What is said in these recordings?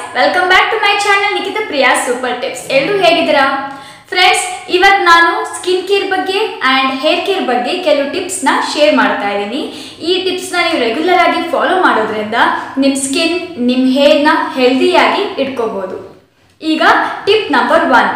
welcome back to my channel Nikhita Priya super tips ಎಲ್ಲರೂ ಹೇಗಿದ್ದೀರಾ friends ಇವತ್ತು ನಾನು ಸ್ಕಿನ್ ಕೇರ್ ಬಗ್ಗೆ ಆ್ಯಂಡ್ ಹೇರ್ ಕೇರ್ ಬಗ್ಗೆ ಕೆಲವು ಟಿಪ್ಸ್ನ ಶೇರ್ ಮಾಡ್ತಾ ಇದ್ದೀನಿ ಈ ಟಿಪ್ಸ್ನ ನೀವು ರೆಗ್ಯುಲರ್ ಆಗಿ ಫಾಲೋ ಮಾಡೋದ್ರಿಂದ ನಿಮ್ಮ ಸ್ಕಿನ್ ನಿಮ್ಮ ಹೇರ್ನ ಹೆಲ್ದಿಯಾಗಿ ಇಟ್ಕೋಬೋದು ಈಗ tip number one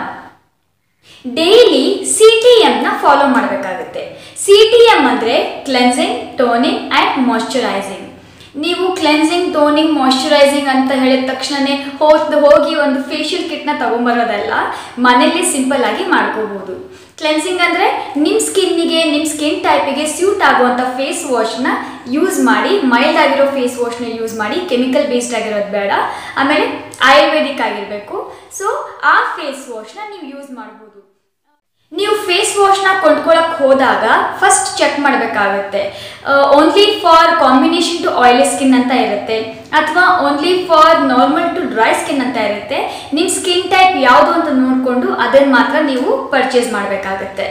daily C T ಎಮ್ನ ಫಾಲೋ ಮಾಡಬೇಕಾಗುತ್ತೆ ಸಿ ಟಿ ಎಮ್ ಅಂದರೆ ಕ್ಲೆನ್ಸಿಂಗ್ ಟೋನಿಂಗ್ ಆ್ಯಂಡ್ ಮಾಯ್ಶ್ಚರೈಸಿಂಗ್ ನೀವು ಕ್ಲೆನ್ಸಿಂಗ್ ಟೋನಿಂಗ್ ಮಾಯ್ಶ್ಚರೈಸಿಂಗ್ ಅಂತ ಹೇಳಿದ ತಕ್ಷಣನೇ ಹೋದ್ ಹೋಗಿ ಒಂದು ಫೇಶಿಯಲ್ ಕಿಟ್ನ ತೊಗೊಂಬರೋದಲ್ಲ ಮನೇಲಿ ಸಿಂಪಲ್ ಆಗಿ ಮಾಡ್ಕೋಬೋದು ಕ್ಲೆನ್ಸಿಂಗ್ ಅಂದರೆ ನಿಮ್ಮ ಸ್ಕಿನ್ನಿಗೆ ನಿಮ್ಮ ಸ್ಕಿನ್ ಟೈಪಿಗೆ ಸ್ಯೂಟ್ ಆಗುವಂಥ ಫೇಸ್ ವಾಶ್ನ ಯೂಸ್ ಮಾಡಿ ಮೈಲ್ಡ್ ಆಗಿರೋ ಫೇಸ್ ವಾಶ್ನ ಯೂಸ್ ಮಾಡಿ ಕೆಮಿಕಲ್ ಬೇಸ್ಡ್ ಆಗಿರೋದು ಬೇಡ ಆಮೇಲೆ ಆಯುರ್ವೇದಿಕ್ ಆಗಿರಬೇಕು ಸೊ ಆ ಫೇಸ್ ವಾಶ್ನ ನೀವು ಯೂಸ್ ಮಾಡ್ಬೋದು ನೀವು ಫೇಸ್ ವಾಶ್ನ ಕೊಂಡ್ಕೊಳಕ್ ಹೋದಾಗ ಫಸ್ಟ್ ಚೆಕ್ ಮಾಡಬೇಕಾಗುತ್ತೆ only for combination to oily skin ಅಂತ ಇರುತ್ತೆ ಅಥವಾ only for normal to dry skin ಅಂತ ಇರುತ್ತೆ ನಿಮ್ಮ ಸ್ಕಿನ್ ಟೈಪ್ ಯಾವುದು ಅಂತ ನೋಡಿಕೊಂಡು ಅದನ್ನು ಮಾತ್ರ ನೀವು ಪರ್ಚೇಸ್ ಮಾಡಬೇಕಾಗತ್ತೆ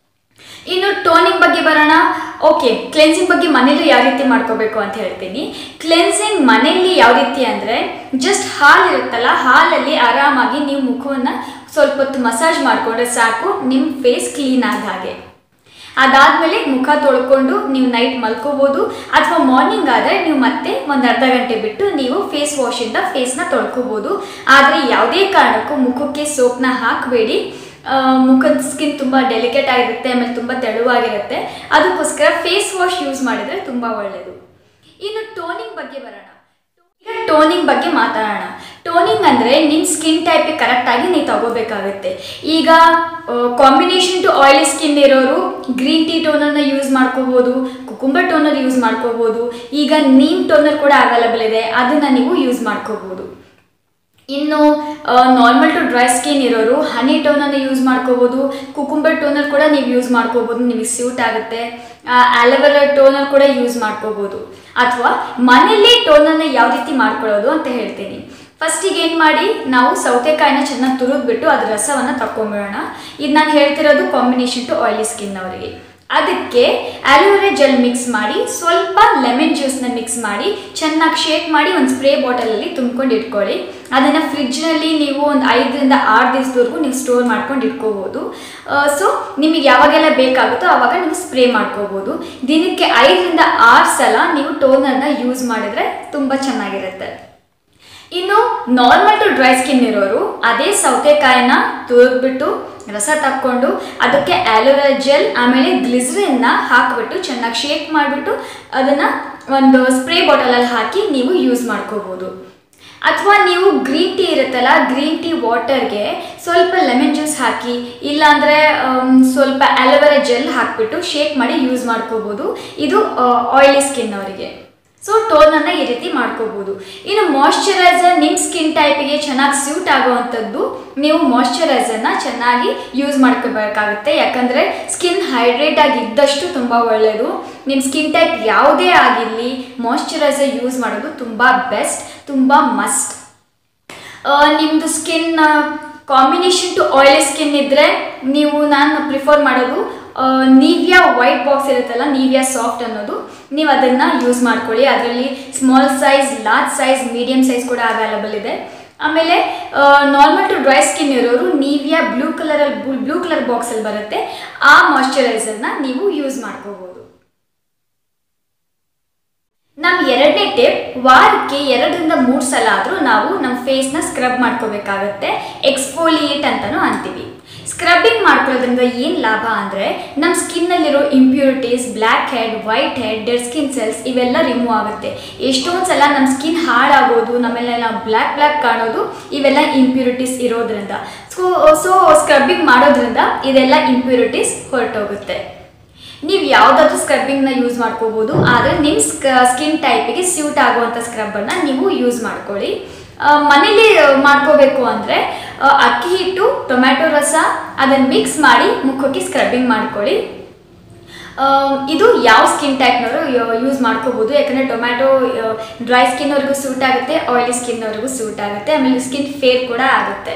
ಇನ್ನು ಟೋನಿಂಗ್ ಬಗ್ಗೆ ಬರೋಣ ಓಕೆ ಕ್ಲೆನ್ಸಿಂಗ್ ಬಗ್ಗೆ ಮನೇಲಿ ಯಾವ ರೀತಿ ಮಾಡ್ಕೋಬೇಕು ಅಂತ ಹೇಳ್ತೀನಿ ಕ್ಲೆನ್ಸಿಂಗ್ ಮನೆಯಲ್ಲಿ ಯಾವ ರೀತಿ ಅಂದರೆ ಜಸ್ಟ್ ಹಾಲು ಇರುತ್ತಲ್ಲ ಹಾಲಲ್ಲಿ ಆರಾಮಾಗಿ ನೀವು ಮುಖವನ್ನು ಸ್ವಲ್ಪ ಹೊತ್ತು ಮಸಾಜ್ ಮಾಡಿಕೊಂಡ್ರೆ ಸಾಕು ನಿಮ್ಮ ಫೇಸ್ ಕ್ಲೀನ್ ಆದ ಹಾಗೆ ಅದಾದಮೇಲೆ ಮುಖ ತೊಳ್ಕೊಂಡು ನೀವು ನೈಟ್ ಮಲ್ಕೋಬೋದು ಅಥವಾ ಮಾರ್ನಿಂಗ್ ಆದರೆ ನೀವು ಮತ್ತೆ ಒಂದು ಅರ್ಧ ಗಂಟೆ ಬಿಟ್ಟು ನೀವು ಫೇಸ್ ವಾಶಿಂದ ಫೇಸ್ನ ತೊಳ್ಕೊಬೋದು ಆದರೆ ಯಾವುದೇ ಕಾರಣಕ್ಕೂ ಮುಖಕ್ಕೆ ಸೋಪ್ನ ಹಾಕಬೇಡಿ ಮುಖದ ಸ್ಕಿನ್ ತುಂಬ ಡೆಲಿಕೇಟ್ ಆಗಿರುತ್ತೆ ಆಮೇಲೆ ತುಂಬ ತೆಳುವಾಗಿರುತ್ತೆ ಅದಕ್ಕೋಸ್ಕರ ಫೇಸ್ ವಾಶ್ ಯೂಸ್ ಮಾಡಿದರೆ ತುಂಬ ಒಳ್ಳೆಯದು ಇನ್ನು ಟೋನಿಂಗ್ ಬಗ್ಗೆ ಬರೋಣ ಈಗ ಟೋನಿಂಗ್ ಬಗ್ಗೆ ಮಾತಾಡೋಣ ಟೋನಿಂಗ್ ಅಂದರೆ ನಿಮ್ಮ ಸ್ಕಿನ್ ಟೈಪಿಗೆ ಕರೆಕ್ಟಾಗಿ ನೀವು ತಗೋಬೇಕಾಗುತ್ತೆ ಈಗ ಕಾಂಬಿನೇಷನ್ ಟು ಆಯಿಲಿ ಸ್ಕಿನ್ ಇರೋರು ಗ್ರೀನ್ ಟೀ ಟೋನರ್ನ ಯೂಸ್ ಮಾಡ್ಕೋಬೋದು ಕುಕುಂಬರ್ ಟೋನರ್ ಯೂಸ್ ಮಾಡ್ಕೋಬೋದು ಈಗ ನೀಮ್ ಟೋನರ್ ಕೂಡ ಅವೈಲಬಲ್ ಇದೆ ಅದನ್ನು ನೀವು ಯೂಸ್ ಮಾಡ್ಕೋಬೋದು ಇನ್ನು ನಾರ್ಮಲ್ ಟು ಡ್ರೈ ಸ್ಕಿನ್ ಇರೋರು ಹನಿ ಟೋನನ್ನು ಯೂಸ್ ಮಾಡ್ಕೋಬೋದು ಕುಕುಂಬರ್ ಟೋನರ್ ಕೂಡ ನೀವು ಯೂಸ್ ಮಾಡ್ಕೋಬೋದು ನಿಮಗೆ ಸ್ಯೂಟ್ ಆಗುತ್ತೆ ಆಲೋವೆರಾ ಟೋನರ್ ಕೂಡ ಯೂಸ್ ಮಾಡ್ಕೋಬೋದು ಅಥವಾ ಮನೆಯಲ್ಲೇ ಟೋನನ್ನು ಯಾವ ರೀತಿ ಮಾಡ್ಕೊಳ್ಳೋದು ಅಂತ ಹೇಳ್ತೀನಿ ಫಸ್ಟಿಗೆ ಏನು ಮಾಡಿ ನಾವು ಸೌತೆಕಾಯಿನ ಚೆನ್ನಾಗಿ ತುರಿದ್ಬಿಟ್ಟು ಅದ್ರ ರಸವನ್ನು ತಗೊಂಬಿಡೋಣ ಇದು ನಾನು ಹೇಳ್ತಿರೋದು ಕಾಂಬಿನೇಷನ್ ಟು ಆಯಿಲಿ ಸ್ಕಿನ್ ಅವರಿಗೆ ಅದಕ್ಕೆ ಆಲೋವೆರಾ ಜೆಲ್ ಮಿಕ್ಸ್ ಮಾಡಿ ಸ್ವಲ್ಪ ಲೆಮನ್ ಜ್ಯೂಸ್ನ ಮಿಕ್ಸ್ ಮಾಡಿ ಚೆನ್ನಾಗಿ ಶೇಕ್ ಮಾಡಿ ಒಂದು ಸ್ಪ್ರೇ ಬಾಟಲಲ್ಲಿ ತುಂಬ್ಕೊಂಡು ಇಟ್ಕೊಳ್ಳಿ ಅದನ್ನು ಫ್ರಿಡ್ಜ್ನಲ್ಲಿ ನೀವು ಒಂದು ಐದರಿಂದ ಆರು ದಿವಸದವರೆಗೂ ನೀವು ಸ್ಟೋರ್ ಮಾಡ್ಕೊಂಡು ಇಟ್ಕೋಬೋದು ಸೊ ನಿಮಗೆ ಯಾವಾಗೆಲ್ಲ ಬೇಕಾಗುತ್ತೋ ಆವಾಗ ನೀವು ಸ್ಪ್ರೇ ಮಾಡ್ಕೋಬೋದು ದಿನಕ್ಕೆ ಐದರಿಂದ ಆರು ಸಲ ನೀವು ಟೋನರ್ನ ಯೂಸ್ ಮಾಡಿದ್ರೆ ತುಂಬ ಚೆನ್ನಾಗಿರುತ್ತೆ ಇನ್ನು ನಾರ್ಮಲ್ ಟು ಡ್ರೈ ಸ್ಕಿನ್ ಇರೋರು ಅದೇ ಸೌತೆಕಾಯಿನ ತುರಿದ್ಬಿಟ್ಟು ರಸ ತಕ್ಕೊಂಡು ಅದಕ್ಕೆ ಆಲೋವೆರಾ ಜೆಲ್ ಆಮೇಲೆ ಗ್ಲಿಸ್ರಿನ್ನ ಹಾಕಿಬಿಟ್ಟು ಚೆನ್ನಾಗಿ ಶೇಕ್ ಮಾಡಿಬಿಟ್ಟು ಅದನ್ನು ಒಂದು ಸ್ಪ್ರೇ ಬಾಟಲಲ್ಲಿ ಹಾಕಿ ನೀವು ಯೂಸ್ ಮಾಡ್ಕೋಬೋದು ಅಥವಾ ನೀವು ಗ್ರೀನ್ ಟೀ ಇರುತ್ತಲ್ಲ ಗ್ರೀನ್ ಟೀ ವಾಟರ್ಗೆ ಸ್ವಲ್ಪ ಲೆಮನ್ ಜ್ಯೂಸ್ ಹಾಕಿ ಇಲ್ಲಾಂದರೆ ಸ್ವಲ್ಪ ಆಲೋವೆರಾ ಜೆಲ್ ಹಾಕಿಬಿಟ್ಟು ಶೇಕ್ ಮಾಡಿ ಯೂಸ್ ಮಾಡ್ಕೋಬೋದು ಇದು ಆಯಿಲಿ ಸ್ಕಿನ್ ಅವರಿಗೆ ಸೊ ಟೋನನ್ನು ಈ ರೀತಿ ಮಾಡ್ಕೋಬೋದು ಇನ್ನು ಮಾಯ್ಶ್ಚರೈಸರ್ ನಿಮ್ಮ ಸ್ಕಿನ್ ಟೈಪಿಗೆ ಚೆನ್ನಾಗಿ ಸ್ಯೂಟ್ ಆಗುವಂಥದ್ದು ನೀವು ಮಾಯ್ಶ್ಚರೈಸರ್ನ ಚೆನ್ನಾಗಿ ಯೂಸ್ ಮಾಡ್ಕೋಬೇಕಾಗುತ್ತೆ ಯಾಕಂದರೆ ಸ್ಕಿನ್ ಹೈಡ್ರೇಟ್ ಆಗಿ ಇದ್ದಷ್ಟು ತುಂಬ ಒಳ್ಳೆಯದು ನಿಮ್ಮ ಸ್ಕಿನ್ ಟೈಪ್ ಯಾವುದೇ ಆಗಿರಲಿ ಮಾಯ್ಶ್ಚರೈಸರ್ ಯೂಸ್ ಮಾಡೋದು ತುಂಬ ಬೆಸ್ಟ್ ತುಂಬ ಮಸ್ಟ್ ನಿಮ್ಮದು skin combination to oily skin ಇದ್ದರೆ ನೀವು ನಾನು ಪ್ರಿಫರ್ ಮಾಡೋದು ನೀವಿಯಾ ವೈಟ್ ಬಾಕ್ಸ್ ಇರುತ್ತಲ್ಲ ನೀವಿಯಾ ಸಾಫ್ಟ್ ಅನ್ನೋದು ನೀವು ಅದನ್ನು ಯೂಸ್ ಮಾಡ್ಕೊಳ್ಳಿ ಅದರಲ್ಲಿ small size large size medium size ಕೂಡ ಅವೈಲಬಲ್ ಇದೆ ಆಮೇಲೆ normal to dry skin Nivea ನೀವಿಯಾ ಬ್ಲೂ ಕಲರಲ್ಲಿ ಬ್ಲೂ ಕಲರ್ ಬಾಕ್ಸಲ್ಲಿ ಬರುತ್ತೆ ಆ ಮಾಯ್ಶ್ಚರೈಸರ್ನ ನೀವು ಯೂಸ್ ಮಾಡ್ಕೋಬೋದು ನಮ್ಮ ಎರಡನೇ ಟಿಪ್ ವಾರಕ್ಕೆ ಎರಡರಿಂದ ಮೂರು ಸಲ ಆದರೂ ನಾವು ನಮ್ಮ ಫೇಸ್ನ ಸ್ಕ್ರಬ್ ಮಾಡ್ಕೋಬೇಕಾಗತ್ತೆ ಎಕ್ಸ್ಫೋಲಿಯೇಟ್ ಅಂತಲೂ ಅಂತೀವಿ ಸ್ಕ್ರಬ್ಬಿಂಗ್ ಮಾಡ್ಕೊಳ್ಳೋದ್ರಿಂದ ಏನು ಲಾಭ ಅಂದರೆ ನಮ್ಮ ಸ್ಕಿನ್ನಲ್ಲಿರೋ impurities black head white head dead skin cells ಇವೆಲ್ಲ ರಿಮೂವ್ ಆಗುತ್ತೆ ಎಷ್ಟೊಂದು ಸಲ ನಮ್ಮ ಸ್ಕಿನ್ ಹಾಳಾಗೋದು ನಮ್ಮೆಲ್ಲ ನಾವು ಬ್ಲ್ಯಾಕ್ ಬ್ಲ್ಯಾಕ್ ಕಾಣೋದು ಇವೆಲ್ಲ ಇಂಪ್ಯೂರಿಟೀಸ್ ಇರೋದ್ರಿಂದ ಸೊ ಸೊ ಸ್ಕ್ರಬ್ಬಿಂಗ್ ಮಾಡೋದ್ರಿಂದ ಇದೆಲ್ಲ ಇಂಪ್ಯೂರಿಟೀಸ್ ಹೊರಟೋಗುತ್ತೆ ನೀವು ಯಾವುದಾದ್ರೂ ಸ್ಕ್ರಬ್ಬಿಂಗ್ನ ಯೂಸ್ ಮಾಡ್ಕೋಬೋದು ಆದರೆ ನಿಮ್ಮ ಸ್ಕ ಸ್ಕಿನ್ ಟೈಪಿಗೆ ಸ್ಯೂಟ್ ಆಗುವಂಥ ಸ್ಕ್ರಬ್ಬನ್ನು ನೀವು ಯೂಸ್ ಮಾಡ್ಕೊಳ್ಳಿ ಮನೇಲಿ ಮಾಡ್ಕೋಬೇಕು ಅಂದರೆ ಅಕ್ಕಿ ಹಿಟ್ಟು ಟೊಮ್ಯಾಟೊ ರಸ ಅದನ್ನು ಮಿಕ್ಸ್ ಮಾಡಿ ಮುಖಕ್ಕೆ ಸ್ಕ್ರಬ್ಬಿಂಗ್ ಮಾಡ್ಕೊಳ್ಳಿ ಇದು ಯಾವ ಸ್ಕಿನ್ ಟೈಪ್ನವರು ಯೂಸ್ ಮಾಡ್ಕೋಬೋದು ಯಾಕಂದರೆ ಟೊಮ್ಯಾಟೊ ಡ್ರೈ ಸ್ಕಿನ್ನವ್ರಿಗೂ ಸೂಟ್ ಆಗುತ್ತೆ ಆಯಿಲಿ ಸ್ಕಿನ್ನವ್ರಿಗೂ ಸೂಟ್ ಆಗುತ್ತೆ ಆಮೇಲೆ ಸ್ಕಿನ್ ಫೇರ್ ಕೂಡ ಆಗುತ್ತೆ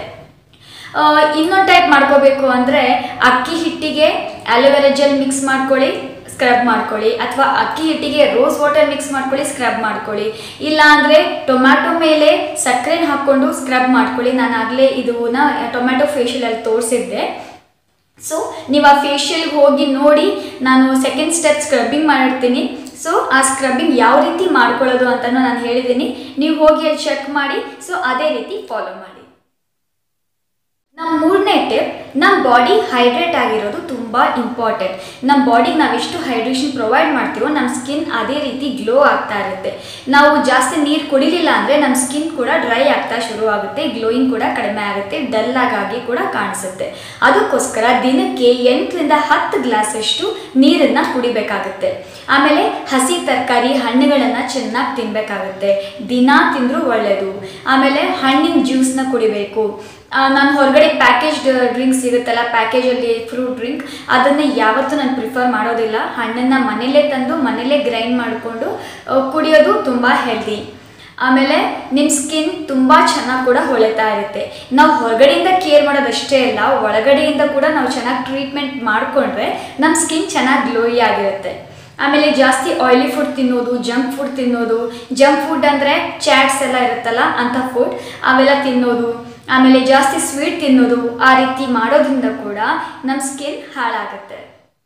ಇನ್ನೊಂದು ಟೈಪ್ ಮಾಡ್ಕೋಬೇಕು ಅಂದರೆ ಅಕ್ಕಿ ಹಿಟ್ಟಿಗೆ ಆಲೋವೆರಾ ಜೆಲ್ ಮಿಕ್ಸ್ ಮಾಡ್ಕೊಳ್ಳಿ ಸ್ಕ್ರಬ್ ಮಾಡ್ಕೊಳ್ಳಿ ಅಥವಾ ಅಕ್ಕಿ ಹಿಟ್ಟಿಗೆ ರೋಸ್ ವಾಟರ್ ಮಿಕ್ಸ್ ಮಾಡ್ಕೊಳ್ಳಿ ಸ್ಕ್ರಬ್ ಮಾಡ್ಕೊಳ್ಳಿ ಇಲ್ಲ ಅಂದರೆ ಟೊಮ್ಯಾಟೊ ಮೇಲೆ ಸಕ್ಕರೆನ ಹಾಕ್ಕೊಂಡು ಸ್ಕ್ರಬ್ ಮಾಡ್ಕೊಳ್ಳಿ ನಾನು ಆಗಲೇ ಇದನ್ನ ಟೊಮ್ಯಾಟೊ ಫೇಶಿಯಲಲ್ಲಿ ತೋರಿಸಿದ್ದೆ ಸೊ ನೀವು ಆ ಫೇಶಿಯಲ್ಗೆ ಹೋಗಿ ನೋಡಿ ನಾನು ಸೆಕೆಂಡ್ ಸ್ಟೆಪ್ ಸ್ಕ್ರಬ್ಬಿಂಗ್ ಮಾಡಿರ್ತೀನಿ ಸೊ ಆ ಸ್ಕ್ರಬ್ಬಿಂಗ್ ಯಾವ ರೀತಿ ಮಾಡ್ಕೊಳ್ಳೋದು ಅಂತಲೂ ನಾನು ಹೇಳಿದ್ದೀನಿ ನೀವು ಹೋಗಿ ಅಲ್ಲಿ ಚೆಕ್ ಮಾಡಿ ಸೊ ಅದೇ ರೀತಿ ಫಾಲೋ ಮಾಡಿ ನಮ್ಮ ಮೂರನೇ ಟಿಪ್ ನಮ್ಮ ಬಾಡಿ ಹೈಡ್ರೇಟ್ ಆಗಿರೋದು ತುಂಬ ಇಂಪಾರ್ಟೆಂಟ್ ನಮ್ಮ ಬಾಡಿಗೆ ನಾವು ಎಷ್ಟು ಹೈಡ್ರೇಷನ್ ಪ್ರೊವೈಡ್ ಮಾಡ್ತೀವೋ ನಮ್ಮ ಸ್ಕಿನ್ ಅದೇ ರೀತಿ ಗ್ಲೋ ಆಗ್ತಾ ಇರುತ್ತೆ ನಾವು ಜಾಸ್ತಿ ನೀರು ಕುಡಿಲಿಲ್ಲ ಅಂದರೆ ನಮ್ಮ ಸ್ಕಿನ್ ಕೂಡ ಡ್ರೈ ಆಗ್ತಾ ಶುರು ಆಗುತ್ತೆ ಗ್ಲೋಯಿಂಗ್ ಕೂಡ ಕಡಿಮೆ ಆಗುತ್ತೆ ಡಲ್ ಆಗಿ ಕೂಡ ಕಾಣಿಸುತ್ತೆ ಅದಕ್ಕೋಸ್ಕರ ದಿನಕ್ಕೆ ಎಂಟರಿಂದ ಹತ್ತು ಗ್ಲಾಸಷ್ಟು ನೀರನ್ನು ಕುಡಿಬೇಕಾಗುತ್ತೆ ಆಮೇಲೆ ಹಸಿ ತರಕಾರಿ ಹಣ್ಣುಗಳನ್ನು ಚೆನ್ನಾಗಿ ತಿನ್ನಬೇಕಾಗುತ್ತೆ ದಿನ ತಿಂದರೂ ಒಳ್ಳೆಯದು ಆಮೇಲೆ ಹಣ್ಣಿನ ಜ್ಯೂಸ್ನ ಕುಡಿಬೇಕು ನಾನು ಹೊರಗಡೆ ಪ್ಯಾಕೇಜ್ಡ್ ಡ್ರಿಂಕ್ಸ್ ಸಿಗುತ್ತಲ್ಲ ಪ್ಯಾಕೇಜಲ್ಲಿ ಫ್ರೂಟ್ ಡ್ರಿಂಕ್ ಅದನ್ನು ಯಾವತ್ತೂ ನಾನು ಪ್ರಿಫರ್ ಮಾಡೋದಿಲ್ಲ ಹಣ್ಣನ್ನು ಮನೇಲೇ ತಂದು ಮನೇಲೇ ಗ್ರೈಂಡ್ ಮಾಡಿಕೊಂಡು ಕುಡಿಯೋದು ತುಂಬ ಹೆಲ್ದಿ ಆಮೇಲೆ ನಿಮ್ಮ ಸ್ಕಿನ್ ತುಂಬ ಚೆನ್ನಾಗಿ ಕೂಡ ಹೊಳಿತಾ ಇರುತ್ತೆ ನಾವು ಹೊರಗಡೆಯಿಂದ ಕೇರ್ ಮಾಡೋದಷ್ಟೇ ಅಲ್ಲ ಒಳಗಡೆಯಿಂದ ಕೂಡ ನಾವು ಚೆನ್ನಾಗಿ ಟ್ರೀಟ್ಮೆಂಟ್ ಮಾಡಿಕೊಂಡ್ರೆ ನಮ್ಮ ಸ್ಕಿನ್ ಚೆನ್ನಾಗಿ ಗ್ಲೋಯಿ ಆಗಿರುತ್ತೆ ಆಮೇಲೆ ಜಾಸ್ತಿ ಆಯಿಲಿ ಫುಡ್ ತಿನ್ನೋದು ಜಂಕ್ ಫುಡ್ ತಿನ್ನೋದು ಜಂಕ್ ಫುಡ್ ಅಂದರೆ ಚಾಟ್ಸ್ ಎಲ್ಲ ಇರುತ್ತಲ್ಲ ಅಂಥ ಫುಡ್ ಅವೆಲ್ಲ ತಿನ್ನೋದು ಆಮೇಲೆ ಜಾಸ್ತಿ ಸ್ವೀಟ್ ತಿನ್ನೋದು ಆ ರೀತಿ ಮಾಡೋದ್ರಿಂದ ಕೂಡ ನಮ್ಮ ಸ್ಕಿನ್ ಹಾಳಾಗುತ್ತೆ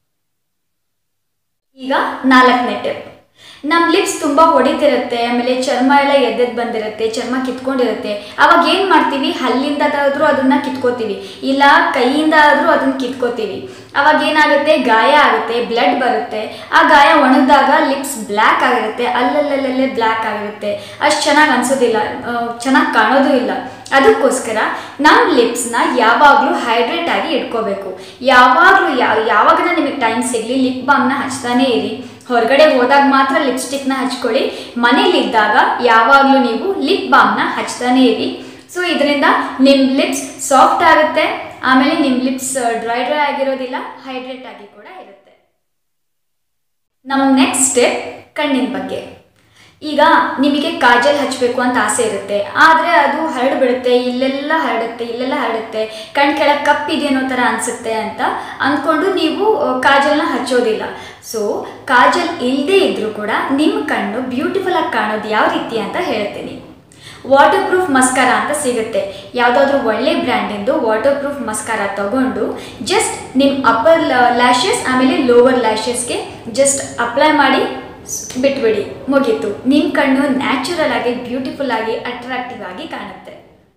ಈಗ ನಾಲ್ಕನೇ ಟಿಪ್ ನಮ್ಮ ಲಿಪ್ಸ್ ತುಂಬ ಹೊಡಿತಿರುತ್ತೆ ಆಮೇಲೆ ಚರ್ಮ ಎಲ್ಲ ಎದ್ದೆದ್ದು ಬಂದಿರುತ್ತೆ ಚರ್ಮ ಕಿತ್ಕೊಂಡಿರುತ್ತೆ ಅವಾಗ ಏನು ಮಾಡ್ತೀವಿ ಹಲ್ಲಿಂದಾದ್ರೂ ಅದನ್ನು ಕಿತ್ಕೋತೀವಿ ಇಲ್ಲ ಕೈಯಿಂದ ಆದರೂ ಅದನ್ನು ಕಿತ್ಕೋತೀವಿ ಅವಾಗ ಏನಾಗುತ್ತೆ ಗಾಯ ಆಗುತ್ತೆ ಬ್ಲಡ್ ಬರುತ್ತೆ ಆ ಗಾಯ ಒಣಗಿದಾಗ ಲಿಪ್ಸ್ ಬ್ಲ್ಯಾಕ್ ಆಗಿರುತ್ತೆ ಅಲ್ಲಲ್ಲಲ್ಲೇ ಬ್ಲ್ಯಾಕ್ ಆಗಿರುತ್ತೆ ಅಷ್ಟು ಚೆನ್ನಾಗಿ ಅನ್ಸೋದಿಲ್ಲ ಚೆನ್ನಾಗಿ ಕಾಣೋದು ಇಲ್ಲ ಅದಕ್ಕೋಸ್ಕರ ನಮ್ಮ ಲಿಪ್ಸ್ನ ಯಾವಾಗಲೂ ಹೈಡ್ರೇಟ್ ಆಗಿ ಇಟ್ಕೋಬೇಕು ಯಾವಾಗಲೂ ಯಾವ ಯಾವಾಗ ನಿಮಗೆ ಟೈಮ್ ಸಿಗಲಿ ಲಿಪ್ ಬಾಮ್ನ ಹಚ್ತಾನೇ ಇರಿ ಹೊರಗಡೆ ಹೋದಾಗ ಮಾತ್ರ ಲಿಪ್ಸ್ಟಿಕ್ನ ಹಚ್ಕೊಳ್ಳಿ ಮನೇಲಿದ್ದಾಗ ಯಾವಾಗಲೂ ನೀವು ಲಿಪ್ ಬಾಮ್ನ ಹಚ್ತಾನೇ ಇರಿ ಸೊ ಇದರಿಂದ ನಿಮ್ಮ ಲಿಪ್ಸ್ ಸಾಫ್ಟ್ ಆಗುತ್ತೆ ಆಮೇಲೆ ನಿಮ್ಮ ಲಿಪ್ಸ್ ಡ್ರೈ ಡ್ರೈ ಆಗಿರೋದಿಲ್ಲ ಹೈಡ್ರೇಟ್ ಆಗಿ ಕೂಡ ಇರುತ್ತೆ ನಮ್ಮ ನೆಕ್ಸ್ಟ್ ಸ್ಟೆಪ್ ಕಣ್ಣಿನ ಬಗ್ಗೆ ಈಗ ನಿಮಗೆ ಕಾಜಲ್ ಹಚ್ಚಬೇಕು ಅಂತ ಆಸೆ ಇರುತ್ತೆ ಆದರೆ ಅದು ಹರಡ್ಬಿಡುತ್ತೆ ಇಲ್ಲೆಲ್ಲ ಹರಡುತ್ತೆ ಇಲ್ಲೆಲ್ಲ ಹರಡುತ್ತೆ ಕಣ್ ಕೆಳಗೆ ಕಪ್ಪಿದೆ ಅನ್ನೋ ಥರ ಅನಿಸುತ್ತೆ ಅಂತ ಅಂದ್ಕೊಂಡು ನೀವು ಕಾಜಲ್ನ ಹಚ್ಚೋದಿಲ್ಲ ಸೊ ಕಾಜಲ್ ಇಲ್ಲದೇ ಇದ್ದರೂ ಕೂಡ ನಿಮ್ಮ ಕಣ್ಣು ಬ್ಯೂಟಿಫುಲ್ ಆಗಿ ಕಾಣೋದು ಯಾವ ರೀತಿ ಅಂತ ಹೇಳ್ತೀನಿ ವಾಟರ್ ಪ್ರೂಫ್ ಮಸ್ಕಾರ ಅಂತ ಸಿಗುತ್ತೆ ಯಾವುದಾದ್ರೂ ಒಳ್ಳೆ ಬ್ರ್ಯಾಂಡಿಂದು ವಾಟರ್ ಪ್ರೂಫ್ ಮಸ್ಕಾರ ತಗೊಂಡು ಜಸ್ಟ್ ನಿಮ್ಮ ಅಪ್ಪರ್ ಲ್ಯಾಶಸ್ ಆಮೇಲೆ ಲೋವರ್ ಲ್ಯಾಶಸ್ಗೆ ಜಸ್ಟ್ ಅಪ್ಲೈ ಮಾಡಿ ಬಿಟ್ಬಿಡಿ ಮುಗೀತು ನಿಮ್ಮ ಕಣ್ಣು ನ್ಯಾಚುರಲ್ ಆಗಿ ಬ್ಯೂಟಿಫುಲ್ ಆಗಿ ಅಟ್ರಾಕ್ಟಿವ್ ಆಗಿ ಕಾಣುತ್ತೆ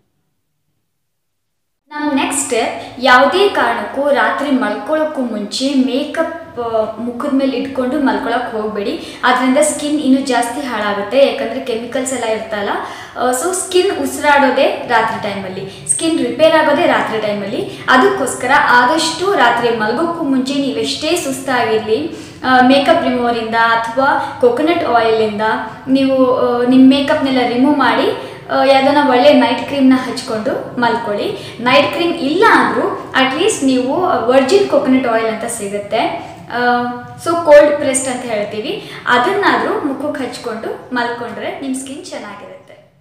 ನಮ್ಮ ನೆಕ್ಸ್ಟ್ ಸ್ಟೆಪ್ ಯಾವುದೇ ಕಾರಣಕ್ಕೂ ರಾತ್ರಿ ಮಲ್ಕೊಳ್ಳೋಕ್ಕೂ ಮುಂಚೆ ಮೇಕಪ್ ಮುಖದ ಮೇಲೆ ಇಟ್ಕೊಂಡು ಮಲ್ಕೊಳಕ್ಕೆ ಹೋಗಬೇಡಿ ಅದರಿಂದ ಸ್ಕಿನ್ ಇನ್ನೂ ಜಾಸ್ತಿ ಹಾಳಾಗುತ್ತೆ ಯಾಕಂದರೆ ಕೆಮಿಕಲ್ಸ್ ಎಲ್ಲ ಇರ್ತಲ್ಲ ಸೊ ಸ್ಕಿನ್ ಉಸಿರಾಡೋದೇ ರಾತ್ರಿ ಟೈಮಲ್ಲಿ ಸ್ಕಿನ್ ರಿಪೇರ್ ಆಗೋದೇ ರಾತ್ರಿ ಟೈಮಲ್ಲಿ ಅದಕ್ಕೋಸ್ಕರ ಆದಷ್ಟು ರಾತ್ರಿ ಮಲ್ಗೋಕ್ಕೂ ಮುಂಚೆ ನೀವೆಷ್ಟೇ ಸುಸ್ತಾಗಿರಲಿ ಮೇಕಪ್ ರಿಮೂವರಿಂದ ಅಥವಾ ಕೊಕೊನಟ್ ಆಯಿಲಿಂದ ನೀವು ನಿಮ್ಮ ಮೇಕಪ್ನೆಲ್ಲ ರಿಮೂವ್ ಮಾಡಿ ಯಾವುದನ್ನ ಒಳ್ಳೆ ನೈಟ್ ಕ್ರೀಮ್ನ ಹಚ್ಕೊಂಡು ಮಲ್ಕೊಳ್ಳಿ ನೈಟ್ ಕ್ರೀಮ್ ಇಲ್ಲ ಅಂದರೂ ಅಟ್ಲೀಸ್ಟ್ ನೀವು ವರ್ಜಿನ್ ಕೊಕೊನಟ್ ಆಯಿಲ್ ಅಂತ ಸಿಗುತ್ತೆ ಸೊ ಕೋಲ್ಡ್ ಪ್ರೆಸ್ಟ್ ಅಂತ ಹೇಳ್ತೀವಿ ಅದನ್ನಾದರೂ ಮುಖಕ್ಕೆ ಹಚ್ಕೊಂಡು ಮಲ್ಕೊಂಡ್ರೆ ನಿಮ್ಮ ಸ್ಕಿನ್ ಚೆನ್ನಾಗಿರುತ್ತೆ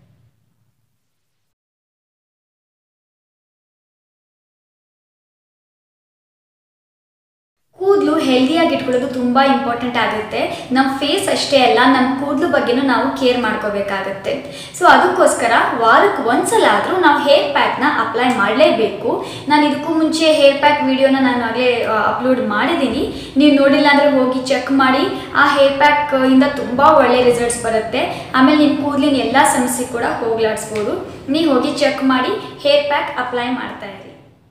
ಕೂದಲು ಹೆಲ್ದಿಯಾಗಿ ಇಟ್ಕೊಳ್ಳೋದು ತುಂಬ ಇಂಪಾರ್ಟೆಂಟ್ ಆಗುತ್ತೆ ನಮ್ಮ ಫೇಸ್ ಅಷ್ಟೇ ಅಲ್ಲ ನಮ್ಮ ಕೂದಲು ಬಗ್ಗೆನೂ ನಾವು ಕೇರ್ ಮಾಡ್ಕೋಬೇಕಾಗತ್ತೆ ಸೊ ಅದಕ್ಕೋಸ್ಕರ ವಾರಕ್ಕೆ ಒಂದ್ಸಲ ಆದರೂ ನಾವು ಹೇರ್ ಪ್ಯಾಕ್ನ ಅಪ್ಲೈ ಮಾಡಲೇಬೇಕು ನಾನು ಇದಕ್ಕೂ ಮುಂಚೆ ಹೇರ್ ಪ್ಯಾಕ್ ವಿಡಿಯೋನ ನಾನು ಆಗಲೇ ಅಪ್ಲೋಡ್ ಮಾಡಿದ್ದೀನಿ ನೀವು ನೋಡಿಲ್ಲ ಅಂದರೆ ಹೋಗಿ ಚೆಕ್ ಮಾಡಿ ಆ ಹೇರ್ ಪ್ಯಾಕ್ ಇಂದ ತುಂಬ ಒಳ್ಳೆ ರಿಸಲ್ಟ್ಸ್ ಬರುತ್ತೆ ಆಮೇಲೆ ನಿಮ್ಮ ಕೂದಲಿನ ಎಲ್ಲ ಸಮಸ್ಯೆ ಕೂಡ ಹೋಗ್ಲಾಡಿಸ್ಬೋದು ನೀವು ಹೋಗಿ ಚೆಕ್ ಮಾಡಿ ಹೇರ್ ಪ್ಯಾಕ್ ಅಪ್ಲೈ ಮಾಡ್ತಾ ಇರಿ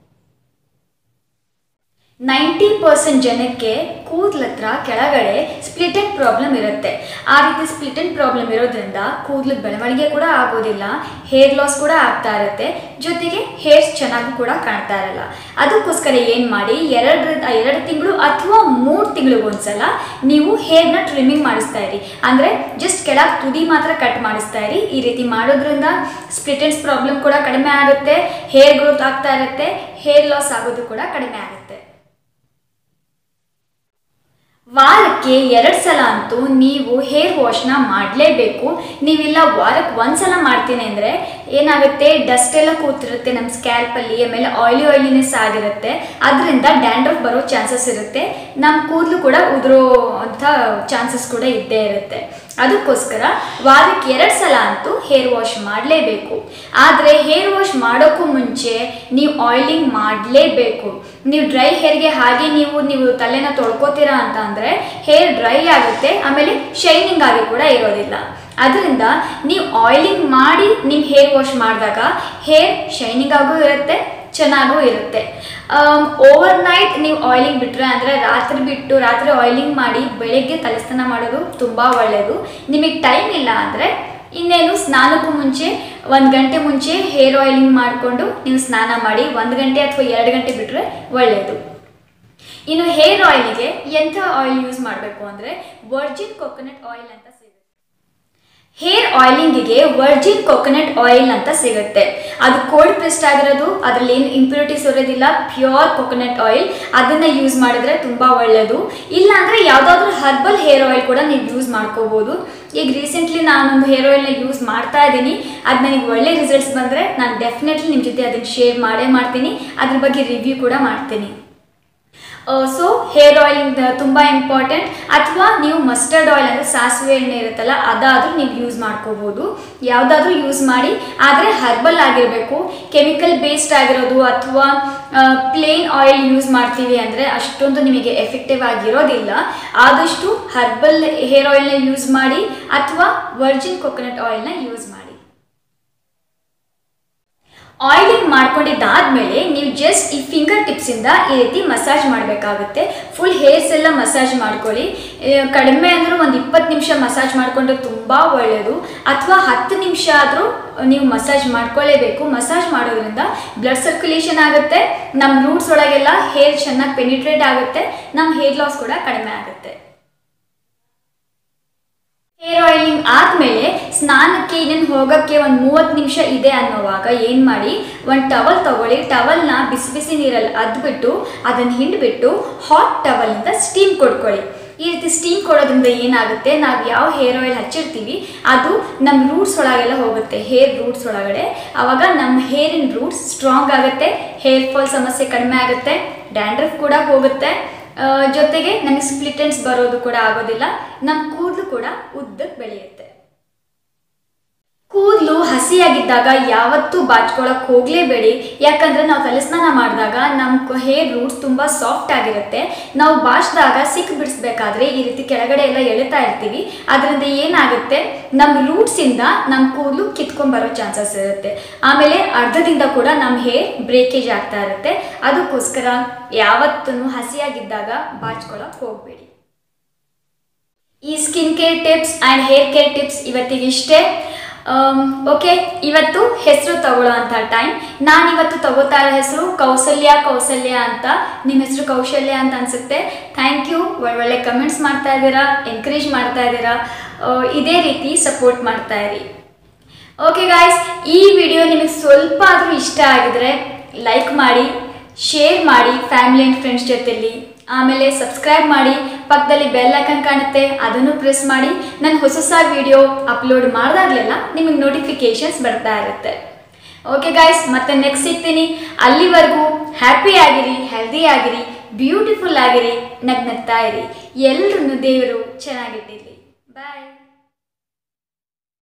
ನೈಂಟಿ ಪರ್ಸೆಂಟ್ ಜನಕ್ಕೆ ಕೂದಲ ಹತ್ರ ಕೆಳಗಡೆ ಸ್ಪ್ಲಿಟೆಡ್ ಪ್ರಾಬ್ಲಮ್ ಇರುತ್ತೆ ಆ ರೀತಿ ಸ್ಪ್ಲಿಟೆಡ್ ಪ್ರಾಬ್ಲಮ್ ಇರೋದ್ರಿಂದ ಕೂದಲು ಬೆಳವಣಿಗೆ ಕೂಡ ಆಗೋದಿಲ್ಲ ಹೇರ್ ಲಾಸ್ ಕೂಡ ಆಗ್ತಾ ಇರುತ್ತೆ ಜೊತೆಗೆ ಹೇರ್ಸ್ ಚೆನ್ನಾಗೂ ಕೂಡ ಕಾಣ್ತಾ ಇರಲ್ಲ ಅದಕ್ಕೋಸ್ಕರ ಏನು ಮಾಡಿ ಎರಡು ಎರಡು ತಿಂಗಳು ಅಥವಾ ಮೂರು ತಿಂಗಳಿಗೊಂದ್ಸಲ ನೀವು ಹೇರ್ನ ಟ್ರಿಮ್ಮಿಂಗ್ ಮಾಡಿಸ್ತಾ ಇರಿ ಅಂದರೆ ಜಸ್ಟ್ ಕೆಳಗೆ ತುದಿ ಮಾತ್ರ ಕಟ್ ಮಾಡಿಸ್ತಾ ಇರಿ ಈ ರೀತಿ ಮಾಡೋದ್ರಿಂದ ಸ್ಪ್ಲಿಟೆಡ್ಸ್ ಪ್ರಾಬ್ಲಮ್ ಕೂಡ ಕಡಿಮೆ ಆಗುತ್ತೆ ಹೇರ್ ಗ್ರೋತ್ ಆಗ್ತಾ ಇರುತ್ತೆ ಹೇರ್ ಲಾಸ್ ಆಗೋದು ಕೂಡ ಕಡಿಮೆ ಆಗುತ್ತೆ ವಾರಕ್ಕೆ ಎರಡು ಸಲ ಅಂತೂ ನೀವು ಹೇರ್ ವಾಶ್ನ ಮಾಡಲೇಬೇಕು ನೀವಿಲ್ಲ ವಾರಕ್ಕೆ ಒಂದು ಸಲ ಮಾಡ್ತೀನಿ ಅಂದರೆ ಏನಾಗುತ್ತೆ ಡಸ್ಟ್ ಎಲ್ಲ ಕೂತಿರುತ್ತೆ ನಮ್ಮ ಸ್ಕ್ಯಾಲ್ಪಲ್ಲಿ ಆಮೇಲೆ ಆಯಿಲಿ ಆಯಿಲಿನೆಸ್ ಆಗಿರುತ್ತೆ ಅದರಿಂದ ಡ್ಯಾಂಡ್ರಫ್ ಬರೋ ಚಾನ್ಸಸ್ ಇರುತ್ತೆ ನಮ್ಮ ಕೂದಲು ಕೂಡ ಉದುರೋ ಅಂಥ ಚಾನ್ಸಸ್ ಕೂಡ ಇದ್ದೇ ಇರುತ್ತೆ ಅದಕ್ಕೋಸ್ಕರ ವಾರಕ್ಕೆ ಎರಡು ಸಲ ಅಂತೂ ಹೇರ್ ವಾಶ್ ಮಾಡಲೇಬೇಕು ಆದರೆ ಹೇರ್ ವಾಶ್ ಮಾಡೋಕ್ಕೂ ಮುಂಚೆ ನೀವು ಆಯಿಲಿಂಗ್ ಮಾಡಲೇಬೇಕು ನೀವು ಡ್ರೈ ಹೇರ್ಗೆ ಹಾಗೆ ನೀವು ನೀವು ತಲೆನ ತೊಳ್ಕೊತೀರಾ ಅಂತ ಅಂದರೆ ಹೇರ್ ಡ್ರೈ ಆಗುತ್ತೆ ಆಮೇಲೆ ಶೈನಿಂಗ್ ಆಗಿ ಕೂಡ ಇರೋದಿಲ್ಲ ಅದರಿಂದ ನೀವು ಆಯಿಲಿಂಗ್ ಮಾಡಿ ನೀವು ಹೇರ್ ವಾಶ್ ಮಾಡಿದಾಗ ಹೇರ್ ಶೈನಿಂಗ್ ಆಗೂ ಇರುತ್ತೆ ಚೆನ್ನಾಗೂ ಇರುತ್ತೆ ಓವರ್ ನೈಟ್ ನೀವು ಆಯಿಲಿಂಗ್ ಬಿಟ್ಟರೆ ಅಂದರೆ ರಾತ್ರಿ ಬಿಟ್ಟು ರಾತ್ರಿ ಆಯಿಲಿಂಗ್ ಮಾಡಿ ಬೆಳಗ್ಗೆ ತಲೆಸ್ನಾನ ಮಾಡೋದು ತುಂಬ ಒಳ್ಳೆಯದು ನಿಮಗೆ ಟೈಮ್ ಇಲ್ಲ ಅಂದರೆ ಇನ್ನೇನು ಸ್ನಾನಕ್ಕೂ ಮುಂಚೆ ಒಂದು ಗಂಟೆ ಮುಂಚೆ ಹೇರ್ ಆಯಿಲಿಂಗ್ ಮಾಡಿಕೊಂಡು ನೀವು ಸ್ನಾನ ಮಾಡಿ ಒಂದು ಗಂಟೆ ಅಥವಾ ಎರಡು ಗಂಟೆ ಬಿಟ್ಟರೆ ಒಳ್ಳೆಯದು ಇನ್ನು ಹೇರ್ ಆಯಿಲಿಗೆ ಎಂಥ ಆಯಿಲ್ ಯೂಸ್ ಮಾಡಬೇಕು ಅಂದರೆ ವರ್ಜಿನ್ ಕೊಕೊನಟ್ ಆಯಿಲ್ ಅಂತ ಸಿಗುತ್ತೆ ಹೇರ್ ಆಯಿಲಿಂಗಿಗೆ ವರ್ಜಿನ್ ಕೊಕೊನಟ್ ಆಯಿಲ್ ಅಂತ ಸಿಗುತ್ತೆ ಅದು ಕೋಲ್ಡ್ ಪ್ರೆಸ್ಡ್ ಆಗಿರೋದು ಅದರಲ್ಲಿ ಏನು ಇಂಪ್ಯೂರಿಟೀಸ್ ಇರೋದಿಲ್ಲ ಪ್ಯೂರ್ ಕೊಕೊನಟ್ ಆಯಿಲ್ ಅದನ್ನು ಯೂಸ್ ಮಾಡಿದ್ರೆ ತುಂಬ ಒಳ್ಳೆಯದು ಇಲ್ಲ ಅಂದರೆ ಯಾವುದಾದ್ರೂ ಹರ್ಬಲ್ ಹೇರ್ ಆಯಿಲ್ ಕೂಡ ನೀವು ಯೂಸ್ ಮಾಡ್ಕೋಬೋದು ಈಗ ರೀಸೆಂಟ್ಲಿ ನಾನೊಂದು ಹೇರ್ ಆಯಿಲ್ನ ಯೂಸ್ ಮಾಡ್ತಾ ಇದ್ದೀನಿ ಅದು ನನಗೆ ಒಳ್ಳೆ ರಿಸಲ್ಟ್ಸ್ ಬಂದರೆ ನಾನು ಡೆಫಿನೆಟ್ಲಿ ನಿಮ್ಮ ಜೊತೆ ಅದನ್ನು ಶೇರ್ ಮಾಡೇ ಮಾಡ್ತೀನಿ ಅದ್ರ ಬಗ್ಗೆ ರಿವ್ಯೂ ಕೂಡ ಮಾಡ್ತೀನಿ ಸೊ ಹೇರ್ ಆಯಿಲ್ ತುಂಬ ಇಂಪಾರ್ಟೆಂಟ್ ಅಥವಾ ನೀವು ಮಸ್ಟರ್ಡ್ ಆಯಿಲ್ ಅಂದರೆ ಸಾಸಿವೆ ಎಣ್ಣೆ ಇರುತ್ತಲ್ಲ ಅದಾದರೂ ನೀವು ಯೂಸ್ ಮಾಡ್ಕೋಬೋದು ಯಾವುದಾದ್ರೂ ಯೂಸ್ ಮಾಡಿ ಆದರೆ ಹರ್ಬಲ್ ಆಗಿರಬೇಕು ಕೆಮಿಕಲ್ ಬೇಸ್ಡ್ ಆಗಿರೋದು ಅಥವಾ ಪ್ಲೇನ್ ಆಯಿಲ್ ಯೂಸ್ ಮಾಡ್ತೀವಿ ಅಂದರೆ ಅಷ್ಟೊಂದು ನಿಮಗೆ ಎಫೆಕ್ಟಿವ್ ಆಗಿರೋದಿಲ್ಲ ಆದಷ್ಟು ಹರ್ಬಲ್ ಹೇರ್ ಆಯಿಲ್ನ ಯೂಸ್ ಮಾಡಿ ಅಥವಾ ವರ್ಜಿನ್ ಕೊಕೊನಟ್ ಆಯಿಲ್ನ ಯೂಸ್ ಮಾಡಿ ಆಯಿಲಿಂಗ್ ಮಾಡ್ಕೊಂಡಿದ್ದಾದ್ಮೇಲೆ ನೀವು ಜಸ್ಟ್ ಈ ಫಿಂಗರ್ ಟಿಪ್ಸಿಂದ ಈ ರೀತಿ ಮಸಾಜ್ ಮಾಡಬೇಕಾಗುತ್ತೆ ಫುಲ್ ಹೇರ್ಸ್ ಎಲ್ಲ ಮಸಾಜ್ ಮಾಡ್ಕೊಳ್ಳಿ ಆ, ಕಡಿಮೆ ಅಂದರೂ ಒಂದು ಇಪ್ಪತ್ತು ನಿಮಿಷ ಮಸಾಜ್ ಮಾಡಿಕೊಂಡ್ರೆ ತುಂಬ ಒಳ್ಳೆಯದು ಅಥವಾ ಹತ್ತು ನಿಮಿಷ ಆದರೂ ನೀವು ಮಸಾಜ್ ಮಾಡ್ಕೊಳ್ಳೇಬೇಕು ಮಸಾಜ್ ಮಾಡೋದ್ರಿಂದ ಬ್ಲಡ್ ಸರ್ಕ್ಯುಲೇಷನ್ ಆಗುತ್ತೆ ನಮ್ಮ ರೂಟ್ಸ್ ಒಳಗೆಲ್ಲ ಹೇರ್ ಚೆನ್ನಾಗಿ ಪೆನಿಟ್ರೇಟ್ ಆಗುತ್ತೆ ನಮ್ಮ ಹೇರ್ ಲಾಸ್ ಕೂಡ ಕಡಿಮೆ ಆಗುತ್ತೆ ಹೇರ್ ಆಯಿಲಿಂಗ್ ಆದಮೇಲೆ ಸ್ನಾನಕ್ಕೆ ಇನ್ನೇನು ಹೋಗೋಕ್ಕೆ ಒಂದು ಮೂವತ್ತು ನಿಮಿಷ ಇದೆ ಅನ್ನೋವಾಗ ಏನು ಮಾಡಿ ಒಂದು ಟವಲ್ ತಗೊಳ್ಳಿ ಟವಲ್ನ ಬಿಸಿ ಬಿಸಿ ನೀರಲ್ಲಿ ಅದ್ಬಿಟ್ಟು ಅದನ್ನು ಹಿಂಡ್ಬಿಟ್ಟು ಹಾಟ್ ಟವಲಿಂದ ಸ್ಟೀಮ್ ಕೊಡ್ಕೊಳ್ಳಿ ಈ ರೀತಿ ಸ್ಟೀಮ್ ಕೊಡೋದ್ರಿಂದ ಏನಾಗುತ್ತೆ ನಾವು ಯಾವ ಹೇರ್ ಆಯಿಲ್ ಹಚ್ಚಿರ್ತೀವಿ ಅದು ನಮ್ಮ ರೂಟ್ಸ್ ಒಳಗೆಲ್ಲ ಹೋಗುತ್ತೆ ಹೇರ್ ರೂಟ್ಸ್ ಒಳಗಡೆ ಆವಾಗ ನಮ್ಮ ಹೇರಿನ ರೂಟ್ಸ್ ಸ್ಟ್ರಾಂಗ್ ಆಗುತ್ತೆ ಹೇರ್ ಫಾಲ್ ಸಮಸ್ಯೆ ಕಡಿಮೆ ಆಗುತ್ತೆ ಡ್ಯಾಂಡ್ರಫ್ ಕೂಡ ಹೋಗುತ್ತೆ ಆ, ಜೊತೆಗೆ ನಮಗೆ ಸ್ಪ್ಲಿಟೆನ್ಸ್ ಬರೋದು ಕೂಡ ಆಗೋದಿಲ್ಲ ನಮ್ಮ ಕೂದಲು ಕೂಡ ಉದ್ದಕ್ಕೆ ಬೆಳೆಯುತ್ತೆ ಕೂದಲು ಹಸಿಯಾಗಿದ್ದಾಗ ಯಾವತ್ತೂ ಬಾಚ್ಕೊಳಕ್ ಹೋಗಲೇಬೇಡಿ ಯಾಕಂದ್ರೆ ನಾವು ತಲೆಸ್ನಾನ ಮಾಡಿದಾಗ ನಮ್ಮ ಹೇರ್ ರೂಟ್ಸ್ ತುಂಬ ಸಾಫ್ಟ್ ಆಗಿರುತ್ತೆ ನಾವು ಬಾಚ್ದಾಗ ಸಿಕ್ ಬಿಡಿಸ್ಬೇಕಾದ್ರೆ ಈ ರೀತಿ ಕೆಳಗಡೆ ಎಲ್ಲ ಎಳಿತಾ ಇರ್ತೀವಿ ಅದರಿಂದ ಏನಾಗುತ್ತೆ ನಮ್ಮ ರೂಟ್ಸಿಂದ ನಮ್ಮ ಕೂದಲು ಕಿತ್ಕೊಂಡ್ಬರೋ ಚಾನ್ಸಸ್ ಇರುತ್ತೆ ಆಮೇಲೆ ಅರ್ಧದಿಂದ ಕೂಡ ನಮ್ಮ ಹೇರ್ ಬ್ರೇಕೇಜ್ ಆಗ್ತಾ ಇರುತ್ತೆ ಅದಕ್ಕೋಸ್ಕರ ಯಾವತ್ತೂ ಹಸಿಯಾಗಿದ್ದಾಗ ಬಾಚ್ಕೊಳಕ್ ಹೋಗಬೇಡಿ ಈ skin care tips and hair care tips ಇವತ್ತಿಗೆ ಇಷ್ಟೇ ಓಕೆ ಇವತ್ತು ಹೆಸರು ತಗೊಳ್ಳೋ ಅಂಥ ಟೈಮ್ ನಾನು ಇವತ್ತು ತಗೋತಾ ಇರೋ ಹೆಸರು ಕೌಸಲ್ಯ ಕೌಸಲ್ಯ ಅಂತ ನಿಮ್ಮ ಹೆಸರು ಕೌಶಲ್ಯ ಅಂತ ಅನಿಸುತ್ತೆ ಥ್ಯಾಂಕ್ ಯು ಒಳ್ಳೊಳ್ಳೆ ಕಮೆಂಟ್ಸ್ ಮಾಡ್ತಾ ಇದ್ದೀರಾ ಎನ್ಕರೇಜ್ ಮಾಡ್ತಾ ಇದ್ದೀರಾ ಆ, ಇದೇ ರೀತಿ ಸಪೋರ್ಟ್ ಮಾಡ್ತಾ ಇರಿ ಓಕೆ ಗಾಯ್ಸ್ ಈ ವಿಡಿಯೋ ನಿಮಗೆ ಸ್ವಲ್ಪ ಆದರೂ ಇಷ್ಟ ಆಗಿದ್ರೆ ಲೈಕ್ ಮಾಡಿ ಶೇರ್ ಮಾಡಿ ಫ್ಯಾಮಿಲಿ ಆ್ಯಂಡ್ ಫ್ರೆಂಡ್ಸ್ ಜೊತೆಲಿ ಆಮೇಲೆ ಸಬ್ಸ್ಕ್ರೈಬ್ ಮಾಡಿ ಪಕ್ಕದಲ್ಲಿ ಬೆಲ್ ಐಕನ್ ಕಾಣುತ್ತೆ ಅದನ್ನು ಪ್ರೆಸ್ ಮಾಡಿ ನಾನು ಹೊಸ ಹೊಸ ವಿಡಿಯೋ ಅಪ್ಲೋಡ್ ಮಾಡಿದಾಗಲೆಲ್ಲ ನಿಮಗೆ ನೋಟಿಫಿಕೇಶನ್ಸ್ ಬರ್ತಾ ಇರುತ್ತೆ ಓಕೆ ಗಾಯ್ಸ್ ಮತ್ತೆ ನೆಕ್ಸ್ಟ್ ಸಿಗ್ತೀನಿ ಅಲ್ಲಿವರೆಗೂ ಹ್ಯಾಪಿ ಆಗಿರಿ ಹೆಲ್ದಿ ಆಗಿರಿ ಬ್ಯೂಟಿಫುಲ್ ಆಗಿರಿ ನಗ್ನಗ್ತಾ ಇರಿ ಎಲ್ಲರನ್ನು ದೇವರು ಚೆನ್ನಾಗಿಟ್ಟಿರಲಿ ಬಾಯ್